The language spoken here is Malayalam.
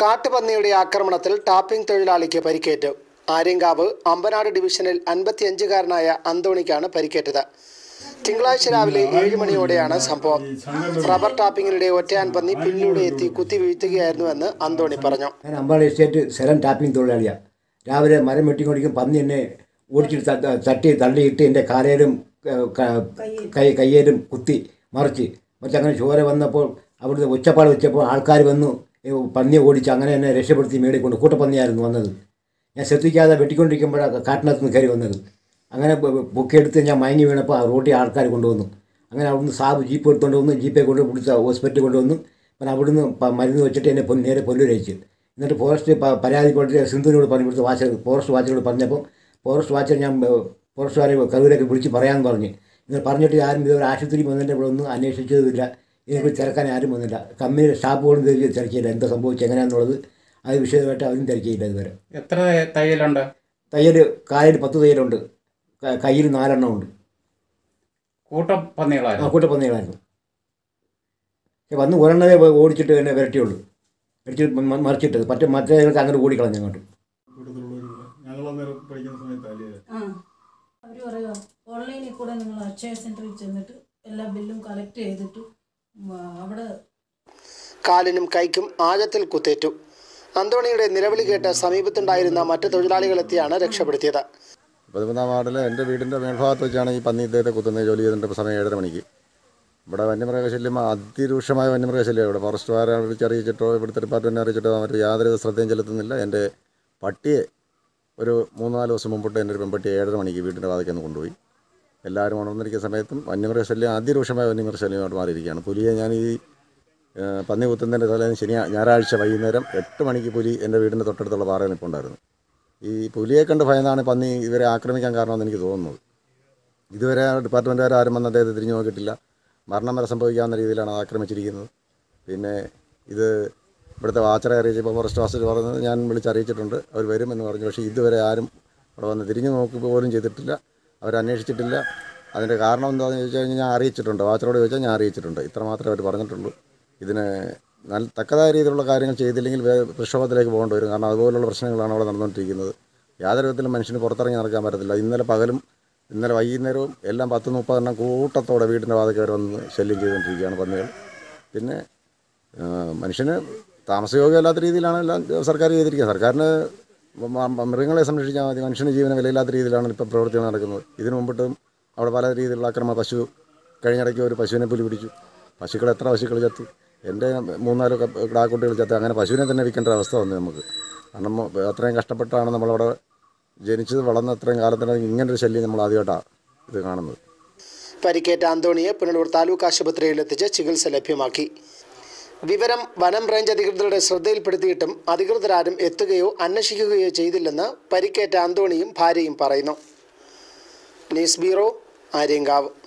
കാട്ടുപന്നിയുടെ ആക്രമണത്തിൽ ടാപ്പിംഗ് തൊഴിലാളിക്ക് പരിക്കേറ്റു ആര്യങ്കാവ് അമ്പനാട് ഡിവിഷനിൽ അൻപത്തിയഞ്ചുകാരനായ അന്തോണിക്കാണ് പരിക്കേറ്റത് തിങ്കളാഴ്ച രാവിലെ ഏഴ് മണിയോടെയാണ് സംഭവം റബ്ബർ ടാപ്പിങ്ങിനിടെ ഒറ്റയാൻ പന്നി പുല്ലിലൂടെ എത്തി കുത്തി വീഴ്ത്തുകയായിരുന്നുവെന്ന് അന്തോണി പറഞ്ഞു ഞാൻ അമ്പാടി എസ്റ്റേറ്റ് സ്ഥലം ടാപ്പിംഗ് തൊഴിലാളിയാണ് രാവിലെ മരം വെട്ടിക്കൊണ്ടിരിക്കും പന്നി എന്നെ ഓടിച്ചിട്ട് ത- തട്ടി തള്ളിയിട്ട് എൻ്റെ കാലേലും ഏഹ്, ക- കൈ കയ്യേലും കുത്തി മറിച്ച് മറിച്ച് അങ്ങനെ ചോര വന്നപ്പോൾ അവിടുത്തെ ഒച്ചപ്പാട് വെച്ചപ്പോൾ ആൾക്കാർ വന്നു ഈ പന്നിയെ ഓടിച്ച് അങ്ങനെ എന്നെ രക്ഷപ്പെടുത്തി മേടിക്കൊണ്ട് കൊണ്ട് കൂട്ടപ്പന്നിയായിരുന്നു വന്നത് ഞാൻ ശ്രദ്ധിക്കാതെ വെട്ടിക്കൊണ്ടിരിക്കുമ്പോഴാണ് കാട്ടിനകത്ത് നിന്ന് കയറി വന്നത് അങ്ങനെ ബ- ബ- പൊക്കിയെടുത്ത് ഞാൻ മയങ്ങി വീണപ്പോൾ ആ റോട്ടിൽ ആൾക്കാർ കൊണ്ടുവന്നു അങ്ങനെ അവിടുന്ന് സാബ് ജീപ്പ് എടുത്തുകൊണ്ട് വന്നു ജീപ്പെ കൊണ്ട് പിടിച്ച ഹോസ്പിറ്റലിൽ കൊണ്ടുവന്നു പിന്നെ അവിടുന്ന് പ- മരുന്ന് വെച്ചിട്ട് എന്നെ പൊ- നേരെ പൊല്ലൂരയച്ചു എന്നിട്ട് ഫോറസ്റ്റ് പ- പരാതിപ്പെട്ട് സിന്ധുവിനോട് പറഞ്ഞു ഇവിടുത്തെ വാച്ചർ ഫോറസ്റ്റ് വാച്ചറോട് പറഞ്ഞപ്പോൾ ഫോറസ്റ്റ് വാച്ചർ ഞാൻ ഏഹ്, ഫോറസ്റ്റുകാരെ കവിതരൊക്കെ വിളിച്ച് പറയാമെന്ന് പറഞ്ഞു ഇങ്ങനെ പറഞ്ഞിട്ട് ആരും ഇതുവരെ ആശുപത്രി വന്നതിൻ്റെ ഇവിടെ ഒന്നും അന്വേഷിച്ചതുമില്ല ഇതിനെക്കുറിച്ച് തിരക്കാൻ ആരും വന്നില്ല കമ്പനിയുടെ സ്റ്റാഫുകളും തിരിച്ച് തിരക്കിയില്ല എന്താ സംഭവിച്ചത് എങ്ങനെയാണെന്നുള്ളത് അത് വിഷയമായിട്ട് അവരും തിരക്കിയില്ല ഇതുവരെ എത്ര തയ്യലുണ്ട് തയ്യൽ കാലിൽ പത്ത് തയ്യലുണ്ട് ക- കയ്യിൽ നാലെണ്ണം ഉണ്ട് കൂട്ടം ആ പന്നികളായിരുന്നു കൂട്ടപ്പന്നികളായിരുന്നു പക്ഷെ വന്ന് ഒരെണ്ണമേ പോയി ഓടിച്ചിട്ട് തന്നെ വിരട്ടിയുള്ളൂ അടിച്ചിട്ട് മ- മറിച്ചിട്ടത് മറ്റേ മറ്റേതൊക്കെ അങ്ങനെ ഓടിക്കളഞ്ഞു അങ്ങോട്ട് കൂട്ടത്തിലുള്ളവരില്ല ഞങ്ങൾ അന്നേരം പഠിക്കുന്ന സമയത്തല്ലേ ആ അവർ പറയുക ഓൺലൈനിൽ കൂടെ നിങ്ങൾ അക്ഷയ സെൻറ്ററിൽ ചെന്നിട്ട് എല്ലാ ബില്ലും കളക്ട് ചെയ്തിട്ട് ഉം, അവിടെ കാലിനും കൈക്കും ആഴത്തിൽ കുത്തേറ്റു അന്തോണിയുടെ നിലവിളി കേട്ട് സമീപത്തുണ്ടായിരുന്ന മറ്റ് തൊഴിലാളികളെത്തിയാണ് രക്ഷപ്പെടുത്തിയത് പതിമൂന്നാം വാർഡിൽ എൻ്റെ വീടിൻ്റെ മേൽഭാഗത്ത് വെച്ചാണ് ഈ പന്നി ഇദ്ദേഹത്തെ കുത്തുന്നത് ജോലി ചെയ്തിട്ട് സമയം ഏഴര മണിക്ക് ഇവിടെ വന്യമൃഗശല്യം അതിരൂക്ഷമായ വന്യമൃഗശല്യം ഇവിടെ ഫോറസ്റ്റുകാരെ വിളിച്ച് അറിയിച്ചിട്ടോ ഇവിടുത്തെ ഡിപ്പാർട്ട്മെൻറ്റിനെ അറിയിച്ചിട്ടോ മറ്റു യാതൊരു ശ്രദ്ധയും ചെലുത്തുന്നില്ല എൻ്റെ പട്ടിയെ ഒരു മൂന്നാല് ദിവസം മുമ്പിട്ട് എൻ്റെ ഒരു പെൺപട്ടിയെ ഏഴര മണിക്ക് വീടിൻ്റെ വാതിക്കൽ നിന്ന് കൊണ്ടുപോയി എല്ലാവരും ഉണർന്നിരിക്കുന്ന സമയത്തും വന്യമൃഗശല്യം അതിരൂക്ഷമായ വന്യമൃഗശല്യമായിട്ട് മാറിയിരിക്കുകയാണ് പുലിയെ ഞാൻ ഈ ഏ, പന്നി കുത്തുന്നതിൻ്റെ തലേന്ന് ശനി ഞായറാഴ്ച വൈകുന്നേരം എട്ട് മണിക്ക് പുലി എൻ്റെ വീടിൻ്റെ തൊട്ടടുത്തുള്ള പാറയിൽ നിൽപ്പുണ്ടായിരുന്നു ഈ പുലിയെ കണ്ട് ഭയന്നാണ് പന്നി ഇവരെ ആക്രമിക്കാൻ കാരണമെന്ന് എനിക്ക് തോന്നുന്നത് ഇതുവരെ ഡിപ്പാർട്ട്മെൻറ്റുകാർ ആരും വന്ന് അദ്ദേഹത്തെ തിരിഞ്ഞു നോക്കിയിട്ടില്ല മരണം വരെ സംഭവിക്കാവുന്ന രീതിയിലാണ് അത് ആക്രമിച്ചിരിക്കുന്നത് പിന്നെ ഇത് ഇവിടുത്തെ വാച്ചറെ അറിയിച്ചപ്പോൾ ഫോറസ്റ്റ് വാസ്റ്റർ പറഞ്ഞത് ഞാൻ വിളിച്ചറിയിച്ചിട്ടുണ്ട് അവർ വരുമെന്ന് പറഞ്ഞു പക്ഷേ ഇതുവരെ ആരും ഇവിടെ വന്ന് തിരിഞ്ഞു നോക്കി പോലും ചെയ്തിട്ടില്ല അവർ അന്വേഷിച്ചിട്ടില്ല അതിൻ്റെ കാരണം എന്താണെന്ന് ചോദിച്ചു കഴിഞ്ഞാൽ ഞാൻ അറിയിച്ചിട്ടുണ്ട് വാച്ചറോട് ചോദിച്ചാൽ ഞാൻ അറിയിച്ചിട്ടുണ്ട് ഇത്ര മാത്രമേ അവർ പറഞ്ഞിട്ടുള്ളൂ ഇതിന് നല്ല തക്കതായ രീതിയിലുള്ള കാര്യങ്ങൾ ചെയ്തില്ലെങ്കിൽ വേ- പ്രക്ഷോഭത്തിലേക്ക് പോകേണ്ടി വരും കാരണം അതുപോലുള്ള പ്രശ്നങ്ങളാണ് അവിടെ നടന്നുകൊണ്ടിരിക്കുന്നത് യാതൊരു വിധത്തിലും മനുഷ്യന് പുറത്തിറങ്ങി നടക്കാൻ പറ്റത്തില്ല ഇന്നലെ പകലും ഇന്നലെ വൈകുന്നേരവും എല്ലാം പത്ത് മുപ്പതെണ്ണം കൂട്ടത്തോടെ വീടിൻ്റെ വാതിൽ വന്ന് ശല്യം ചെയ്തുകൊണ്ടിരിക്കുകയാണ് പന്നികൾ പിന്നെ ആ, മനുഷ്യന് താമസയോഗ്യമല്ലാത്ത രീതിയിലാണ് എല്ലാം സർക്കാർ ചെയ്തിരിക്കുന്നത് സർക്കാരിന് മ- മ- മൃഗങ്ങളെ സംരക്ഷിച്ചാൽ മതി മനുഷ്യന് ജീവന വിലയില്ലാത്ത രീതിയിലാണ് ഇപ്പോൾ പ്രവർത്തികൾ നടക്കുന്നത് ഇതിനു മുമ്പിട്ടും അവിടെ പല രീതിയിലുള്ള അക്രമ പശു കഴിഞ്ഞിടയ്ക്ക് ഒരു പശുവിനെ പുലി പിടിച്ചു പശുക്കൾ എത്ര പശുക്കൾ ചത്തു എൻ്റെ മൂന്നാല് ക- കിടാക്കുട്ടികൾ ചത്തു അങ്ങനെ പശുവിനെ തന്നെ വിൽക്കേണ്ട ഒരു അവസ്ഥ വന്നു നമുക്ക് കാരണം മ- അത്രയും കഷ്ടപ്പെട്ടാണ് നമ്മളവിടെ ജനിച്ചത് വളർന്ന അത്രയും കാലത്തിനകത്ത് ഇങ്ങനൊരു ശല്യം നമ്മൾ ആദ്യമായിട്ടാണ് ഇത് കാണുന്നത് പരിക്കേറ്റ അന്തോണിയെ പുനലൂർ താലൂക്ക് ആശുപത്രിയിൽ എത്തിച്ച് ചികിത്സ ലഭ്യമാക്കി വിവരം വനം റേഞ്ച് അധികൃതരുടെ ശ്രദ്ധയിൽപ്പെടുത്തിയിട്ടും അധികൃതരാരും എത്തുകയോ അന്വേഷിക്കുകയോ ചെയ്തില്ലെന്ന് പരിക്കേറ്റ അന്തോണിയും ഭാര്യയും പറയുന്നു ന്യൂസ് ബ്യൂറോ ആര്യങ്കാവ്